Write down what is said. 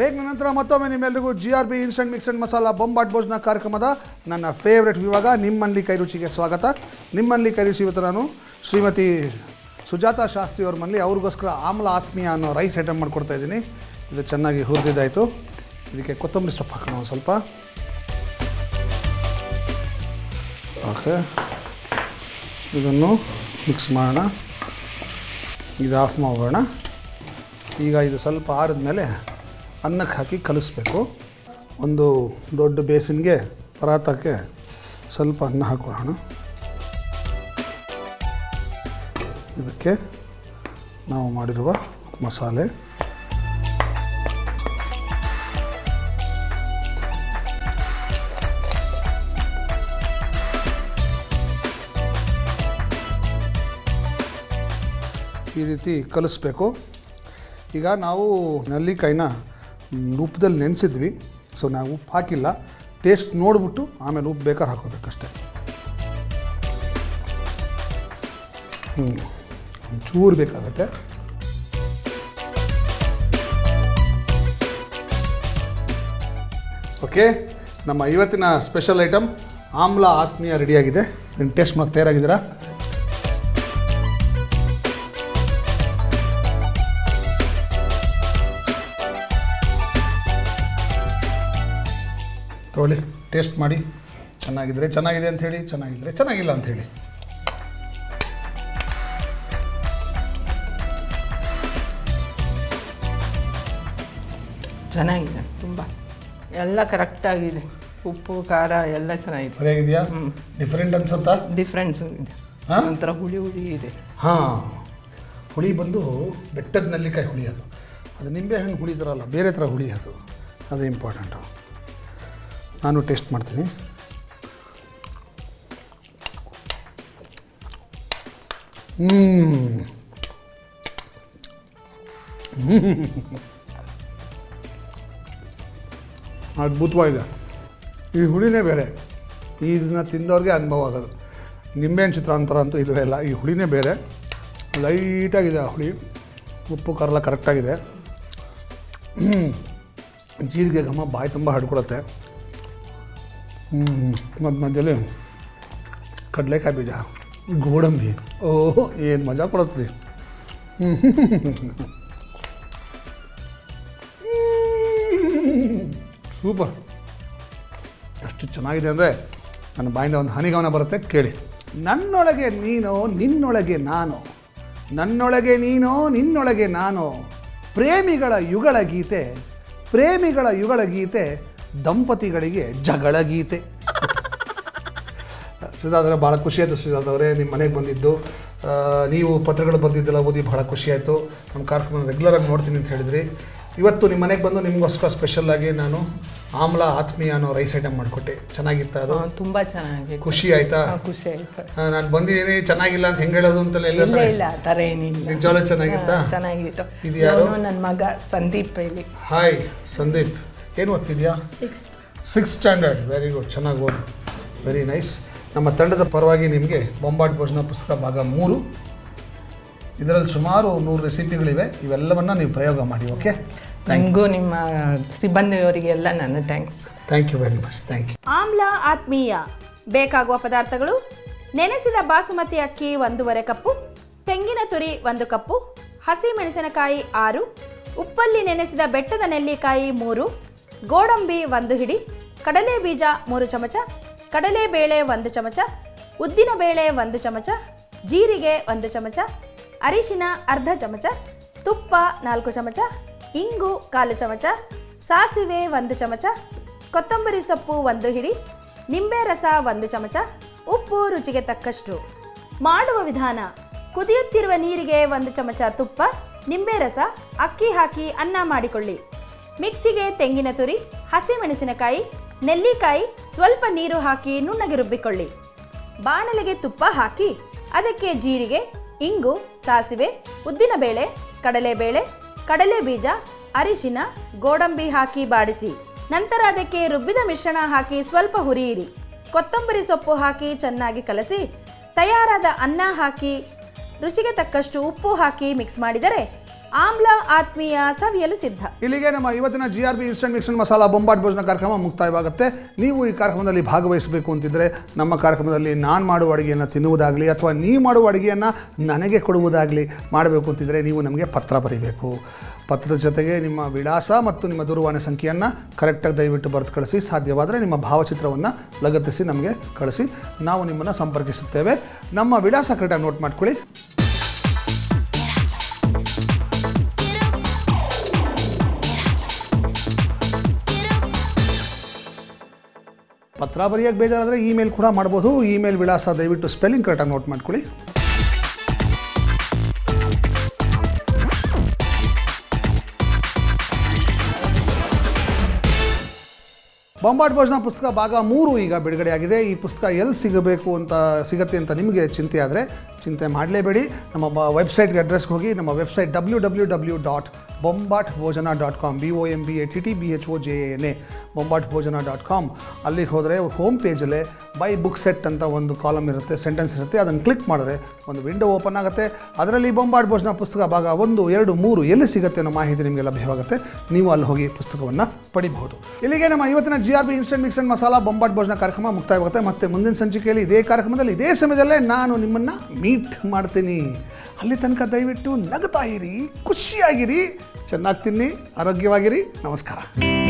Break ನಂತರ ಮತ್ತೊಮ್ಮೆ ನಿಮ್ಮೆಲ್ಲರಿಗೂ G R B instant mix and masala Bombat Bhojana ಕಾರ್ಯಕ್ರಮದ ನನ್ನ ಫೇವ್ರೆಟ್ ವಿಭಾಗ ನಿಮ್ಮಲ್ಲಿ ಕೈ ರುಚಿಗೆ ಸ್ವಾಗತ ನಿಮ್ಮಲ್ಲಿ ಕೈ ರುಚಿ ಇವತ್ತು ನಾನು ಶ್ರೀಮತಿ ಸುಜಾತಾ ಶಾಸ್ತ್ರಿ ಅವ್ರ ಮನೇಲಿ ಅವ್ರಿಗೋಸ್ಕರ ಆಮ್ಲ ಆತ್ಮೀಯ ಅನ್ನೋ ರೈಸ್ ಐಟಮ್ ಮಾಡ್ಕೊಡ್ತಾ ಇದ್ದೀನಿ ಇದು ಚೆನ್ನಾಗಿ ಹುರಿದಿದ್ದಾಯಿತು ಇದಕ್ಕೆ ಕೊತ್ತಂಬರಿ ಸೊಪ್ಪು ಹಾಕೋಣ ಒಂದು ಸ್ವಲ್ಪ ಓಕೆ ಇದನ್ನು ಮಿಕ್ಸ್ ಮಾಡೋಣ ಇದು ಆಫ್ ಮಾಡೋಣ ಈಗ ಇದು ಸ್ವಲ್ಪ ಆರಿದ ಮೇಲೆ ಅನ್ನಕ್ಕೆ ಹಾಕಿ ಕಲಿಸ್ಬೇಕು ಒಂದು ದೊಡ್ಡ ಬೇಸಿನ್ಗೆ ಪರಾತಕ್ಕೆ ಸ್ವಲ್ಪ ಅನ್ನ ಹಾಕೊಳ್ಳೋಣ ಇದಕ್ಕೆ ನಾವು ಮಾಡಿರುವ ಮಸಾಲೆ ಈ ರೀತಿ ಕಲಿಸ್ಬೇಕು ಈಗ ನಾವು ನೆಲ್ಲಿಕಾಯಿನ ಮ್, ಉಪ್ಪದಲ್ಲಿ ನೆನೆಸಿದ್ವಿ ಸೊ ನಾವು ಉಪ್ಪು ಹಾಕಿಲ್ಲ ಟೇಸ್ಟ್ ನೋಡಿಬಿಟ್ಟು ಆಮೇಲೆ ಉಪ್ಪು ಬೇಕಾದ್ರೆ ಹಾಕೋಬೇಕಷ್ಟೆ ಹ್ಞೂ ಒಂಚೂರು ಬೇಕಾಗತ್ತೆ ಓಕೆ ನಮ್ಮ ಇವತ್ತಿನ ಸ್ಪೆಷಲ್ ಐಟಮ್ ಆಮ್ಲ ಆತ್ಮೀಯ ರೆಡಿಯಾಗಿದೆ ಇದನ್ನು ಟೇಸ್ಟ್ ಮಾಡೋಕ್ಕೆ ತಯಾರಾಗಿದ್ದೀರಾ ತೊಗೊಳ್ಳಿ ಟೇಸ್ಟ್ ಮಾಡಿ ಚೆನ್ನಾಗಿದ್ರೆ ಚೆನ್ನಾಗಿದೆ ಅಂತ ಹೇಳಿ ಚೆನ್ನಾಗಿದ್ರೆ ಚೆನ್ನಾಗಿಲ್ಲ ಅಂತ ಹೇಳಿ ಚೆನ್ನಾಗಿದೆ ತುಂಬ ಎಲ್ಲ ಕರೆಕ್ಟಾಗಿದೆ ಉಪ್ಪು ಖಾರ ಎಲ್ಲ ಚೆನ್ನಾಗಿದೆ ಸರಿಯಾಗಿದೆಯಾ ಡಿಫ್ರೆಂಟ್ ಅನ್ಸುತ್ತಾ ಡಿಫ್ರೆನ್ಸ್ ಇದೆ ಹಾ? ಒಂಥರ ಹುಳಿ ಹುಳಿ ಇದೆ ಹಾಂ ಹುಳಿ ಬಂದು ಬೆಟ್ಟದ ನೆಲ್ಲಿಕಾಯಿ ಹುಳಿ ಅದು ಅದು ನಿಂಬೆಹಣ್ಣು ಹುಳಿ ಥರಲ್ಲ ಬೇರೆ ಥರ ಹುಳಿ ಅದು ಅದು ಇಂಪಾರ್ಟೆಂಟು ನಾನು ಟೇಸ್ಟ್ ಮಾಡ್ತೀನಿ ಹ್ಞೂ ಅದ್ಭುತವಾಗಿದೆ ಈ ಹುಳಿನೇ ಬೇರೆ ಇದನ್ನ ತಿಂದವ್ರಿಗೆ ಅನುಭವ ಆಗೋದು ನಿಂಬೆಹಣ್ಣು ಚಿತ್ರಾಂತರ ಅಂತೂ ಇಲ್ಲವೇ ಇಲ್ಲ ಈ ಹುಳಿನೇ ಬೇರೆ ಲೈಟಾಗಿದೆ ಆ ಹುಳಿ ಉಪ್ಪು ಖಾರ ಕರೆಕ್ಟಾಗಿದೆ ಜೀರಿಗೆ ಘಮ ಬಾಯಿ ತುಂಬ ಹಡ್ಕೊಳತ್ತೆ ಮತ್ತು ಮಧ್ಯದಲ್ಲಿ ಕಡಲೆಕಾಯಿ ಬೀಜ ಗೋಡಂಬಿ ಓಹ್ ಏನು ಮಜಾ ಕೊಡತ್ರಿ ಸೂಪರ್ ಎಷ್ಟು ಚೆನ್ನಾಗಿದೆ ಅಂದರೆ ನನ್ನ ಬಾಯಿಂದ ಒಂದು ಹನಿಗಮನ ಬರುತ್ತೆ ಕೇಳಿ ನನ್ನೊಳಗೆ ನೀನು ನಿನ್ನೊಳಗೆ ನಾನು ನನ್ನೊಳಗೆ ನೀನು ನಿನ್ನೊಳಗೆ ನಾನು ಪ್ರೇಮಿಗಳ ಯುಗಳ ಗೀತೆ ಪ್ರೇಮಿಗಳ ಯುಗಳ ಗೀತೆ ದಂಪತಿಗಳಿಗೆ ಜಗಳ ಗೀತೆ ಸುಧಾದ್ರೆ ಭಾಳ ಖುಷಿ ಆಯಿತು ಸುಧಾದವರೇ ನಿಮ್ಮ ಮನೆಗೆ ಬಂದಿದ್ದು ಆ, ನೀವು ಪತ್ರಗಳು ಬಂದಿದ್ದೆಲ್ಲ ಓದಿ ಭಾಳ ಖುಷಿ ಆಯಿತು ನಮ್ಮ ಕಾರ್ಯಕ್ರಮ ರೆಗ್ಯುಲರಾಗಿ ನೋಡ್ತೀನಿ ಅಂತ ಹೇಳಿದ್ರಿ ಇವತ್ತು ನಿಮ್ಮ ಮನೆಗೆ ಬಂದು ನಿಮಗೋಸ್ಕರ ಸ್ಪೆಷಲ್ಲಾಗಿ ನಾನು ಆಮ್ಲ ಆತ್ಮೀಯ ಅನ್ನೋ ರೈಸ್ ಐಟಮ್ ಮಾಡಿಕೊಟ್ಟೆ ಚೆನ್ನಾಗಿತ್ತ ಅದು ಆ, ತುಂಬ ಚೆನ್ನಾಗಿದೆ ಖುಷಿ ಆಯ್ತಾ ಆ, ಖುಷಿ ಆಯ್ತು ನಾನು ಬಂದಿದ್ದೀನಿ ಚೆನ್ನಾಗಿಲ್ಲ ಅಂತ ಹೆಂಗೆ ಹೇಳೋದು ಅಂತಲೇ ಎಲ್ಲ ಇಲ್ಲ ಇಲ್ಲ ಆ ಥರ ಏನಿಲ್ಲ ನಿಜವಾಗ್ಲೂ ಚೆನ್ನಾಗಿತ್ತಾ ಆ, ಚೆನ್ನಾಗಿತ್ತು ಇದು ಯಾರು? ನನ್ನ ಮಗ ಸಂದೀಪ್ ಇಲ್ಲಿ ಹಾಯ್ ಸಂದೀಪ್ ಏನು ಓದ್ತಿದ್ಯಾ ಸಿಕ್ಸ್ ಸ್ಟ್ಯಾಂಡರ್ಡ್ ವೆರಿ ಗುಡ್ ಚೆನ್ನಾಗಿ ಓದು ವೆರಿ ನೈಸ್ ನಮ್ಮ ತಂಡದ ಪರವಾಗಿ ನಿಮಗೆ ಬೊಂಬಾಟ್ ಭೋಜನ ಪುಸ್ತಕ ಭಾಗ ಮೂರು ಇದರಲ್ಲಿ ಸುಮಾರು ನೂರು ರೆಸಿಪಿಗಳಿವೆ ಇವೆಲ್ಲವನ್ನು ನೀವು ಪ್ರಯೋಗ ಮಾಡಿ ಓಕೆ ನನಗೂ ನಿಮ್ಮ ಸಿಬ್ಬಂದಿಯವರಿಗೆಲ್ಲ ನನ್ನ thanks thank you very much thank you ಆಮ್ಲ ಆತ್ಮೀಯ ಬೇಕಾಗುವ ಪದಾರ್ಥಗಳು ನೆನೆಸಿದ ಬಾಸುಮತಿ ಅಕ್ಕಿ ಒಂದೂವರೆ ಕಪ್ಪು ತೆಂಗಿನ ತುರಿ ಒಂದು ಕಪ್ಪು ಹಸಿ ಮೆಣಸಿನಕಾಯಿ ಆರು ಉಪ್ಪಲ್ಲಿ ನೆನೆಸಿದ ಬೆಟ್ಟದ ನೆಲ್ಲಿಕಾಯಿ ಮೂರು ಗೋಡಂಬಿ ಒಂದು ಹಿಡಿ ಕಡಲೆ ಬೀಜ ಮೂರು ಚಮಚ ಕಡಲೆಬೇಳೆ ಒಂದು ಚಮಚ ಉದ್ದಿನಬೇಳೆ ಒಂದು ಚಮಚ ಜೀರಿಗೆ ಒಂದು ಚಮಚ ಅರಿಶಿನ ಅರ್ಧ ಚಮಚ ತುಪ್ಪ ನಾಲ್ಕು ಚಮಚ ಇಂಗು ಕಾಲು ಚಮಚ ಸಾಸಿವೆ ಒಂದು ಚಮಚ ಕೊತ್ತಂಬರಿ ಸೊಪ್ಪು ಒಂದು ಹಿಡಿ ನಿಂಬೆ ರಸ ಒಂದು ಚಮಚ ಉಪ್ಪು ರುಚಿಗೆ ತಕ್ಕಷ್ಟು ಮಾಡುವ ವಿಧಾನ ಕುದಿಯುತ್ತಿರುವ ನೀರಿಗೆ ಒಂದು ಚಮಚ ತುಪ್ಪ ನಿಂಬೆ ರಸ ಅಕ್ಕಿ ಹಾಕಿ ಅನ್ನ ಮಾಡಿಕೊಳ್ಳಿ ಮಿಕ್ಸಿಗೆ ತೆಂಗಿನ ತುರಿ ಹಸಿಮೆಣಸಿನಕಾಯಿ ನೆಲ್ಲಿಕಾಯಿ ಸ್ವಲ್ಪ ನೀರು ಹಾಕಿ ನುಣ್ಣಗೆ ರುಬ್ಬಿಕೊಳ್ಳಿ ಬಾಣಲೆಗೆ ತುಪ್ಪ ಹಾಕಿ ಅದಕ್ಕೆ ಜೀರಿಗೆ ಇಂಗು ಸಾಸಿವೆ ಉದ್ದಿನಬೇಳೆ ಕಡಲೆಬೇಳೆ ಕಡಲೆ ಬೀಜ ಅರಿಶಿನ ಗೋಡಂಬಿ ಹಾಕಿ ಬಾಡಿಸಿ ನಂತರ ಅದಕ್ಕೆ ರುಬ್ಬಿದ ಮಿಶ್ರಣ ಹಾಕಿ ಸ್ವಲ್ಪ ಹುರಿಯಿರಿ ಕೊತ್ತಂಬರಿ ಸೊಪ್ಪು ಹಾಕಿ ಚೆನ್ನಾಗಿ ಕಲಸಿ ತಯಾರಾದ ಅನ್ನ ಹಾಕಿ ರುಚಿಗೆ ತಕ್ಕಷ್ಟು ಉಪ್ಪು ಹಾಕಿ ಮಿಕ್ಸ್ ಮಾಡಿದರೆ ಆಮ್ಲ ಆತ್ಮೀಯ ಸವಿಯಲು ಸಿದ್ಧ ಇಲ್ಲಿಗೆ ನಮ್ಮ ಇವತ್ತಿನ G R B instant mix and masala Bombat Bhojana ಕಾರ್ಯಕ್ರಮ ಮುಕ್ತಾಯವಾಗುತ್ತೆ ನೀವು ಈ ಕಾರ್ಯಕ್ರಮದಲ್ಲಿ ಭಾಗವಹಿಸಬೇಕು ಅಂತಿದ್ದರೆ ನಮ್ಮ ಕಾರ್ಯಕ್ರಮದಲ್ಲಿ ನಾನು ಮಾಡುವ ಅಡುಗೆಯನ್ನು ತಿನ್ನುವುದಾಗಲಿ ಅಥವಾ ನೀವು ಮಾಡುವ ಅಡುಗೆಯನ್ನು ನನಗೆ ಕೊಡುವುದಾಗಲಿ ಮಾಡಬೇಕು ಅಂತಿದ್ದರೆ ನೀವು ನಮಗೆ ಪತ್ರ ಬರೀಬೇಕು ಪತ್ರದ ಜೊತೆಗೆ ನಿಮ್ಮ ವಿಳಾಸ ಮತ್ತು ನಿಮ್ಮ ದೂರವಾಣಿ ಸಂಖ್ಯೆಯನ್ನು ಕರೆಕ್ಟಾಗಿ ದಯವಿಟ್ಟು ಬರೆದು ಕಳಿಸಿ ಸಾಧ್ಯವಾದರೆ ನಿಮ್ಮ ಭಾವಚಿತ್ರವನ್ನು ಲಗತ್ತಿಸಿ ನಮಗೆ ಕಳಿಸಿ ನಾವು ನಿಮ್ಮನ್ನು ಸಂಪರ್ಕಿಸುತ್ತೇವೆ ನಮ್ಮ ವಿಳಾಸ ಕರೆಕ್ಟಾಗಿ ನೋಟ್ ಮಾಡ್ಕೊಳ್ಳಿ ಪತ್ರ ಬರೆಯೋಕ್ಕೆ ಬೇಜಾರಾದರೆ ಇಮೇಲ್ ಕೂಡ ಮಾಡ್ಬೋದು ಇಮೇಲ್ ವಿಳಾಸ ದಯವಿಟ್ಟು ಸ್ಪೆಲ್ಲಿಂಗ್ ಕರೆಕ್ಟಾಗಿ ನೋಟ್ ಮಾಡ್ಕೊಳ್ಳಿ ಬೊಂಬಾಟ್ ಭೋಜನ ಪುಸ್ತಕ ಭಾಗ ಮೂರು ಈಗ ಬಿಡುಗಡೆಯಾಗಿದೆ ಈ ಪುಸ್ತಕ ಎಲ್ಲಿ ಸಿಗಬೇಕು ಅಂತ ಸಿಗತ್ತೆ ಅಂತ ನಿಮಗೆ ಚಿಂತೆ ಆದರೆ ಚಿಂತೆ ಮಾಡಲೇಬೇಡಿ ನಮ್ಮ ಬ ವೆಬ್ಸೈಟ್ಗೆ ಅಡ್ರೆಸ್ಗೆ ಹೋಗಿ ನಮ್ಮ website W W W dot Bombat Bhojana dot com B O M B A T T B H O J N A Bombat Bhojana dot com ಅಲ್ಲಿಗೆ ಹೋದರೆ ಹೋಮ್ ಪೇಜಲ್ಲೇ ಬೈ ಬುಕ್ ಸೆಟ್ ಅಂತ ಒಂದು ಕಾಲಮ್ ಇರುತ್ತೆ ಸೆಂಟೆನ್ಸ್ ಇರುತ್ತೆ ಅದನ್ನು ಕ್ಲಿಕ್ ಮಾಡಿದ್ರೆ ಒಂದು ವಿಂಡೋ ಓಪನ್ ಆಗುತ್ತೆ ಅದರಲ್ಲಿ ಬೊಂಬಾಟ್ ಭೋಜನ ಪುಸ್ತಕ ಭಾಗ ಒಂದು ಎರಡು ಮೂರು ಎಲ್ಲಿ ಸಿಗುತ್ತೆ ಅನ್ನೋ ಮಾಹಿತಿ ನಿಮಗೆ ಲಭ್ಯವಾಗುತ್ತೆ ನೀವು ಅಲ್ಲಿ ಹೋಗಿ ಪುಸ್ತಕವನ್ನು ಪಡಿಬಹುದು ಇಲ್ಲಿಗೆ ನಮ್ಮ ಇವತ್ತಿನ G R B instant mix and masala Bombat Bhojana ಕಾರ್ಯಕ್ರಮ ಮುಕ್ತಾಯವಾಗುತ್ತೆ ಮತ್ತೆ ಮುಂದಿನ ಸಂಚಿಕೆಯಲ್ಲಿ ಇದೇ ಕಾರ್ಯಕ್ರಮದಲ್ಲಿ ಇದೇ ಸಮಯದಲ್ಲೇ ನಾನು ನಿಮ್ಮನ್ನು ಮೀಟ್ ಮಾಡ್ತೀನಿ ಅಲ್ಲಿ ತನಕ ದಯವಿಟ್ಟು ನಗ್ತಾ ಇರಿ ಖುಷಿಯಾಗಿರಿ ಚೆನ್ನಾಗಿ ತಿನ್ನಿ ಆರೋಗ್ಯವಾಗಿರಿ ನಮಸ್ಕಾರ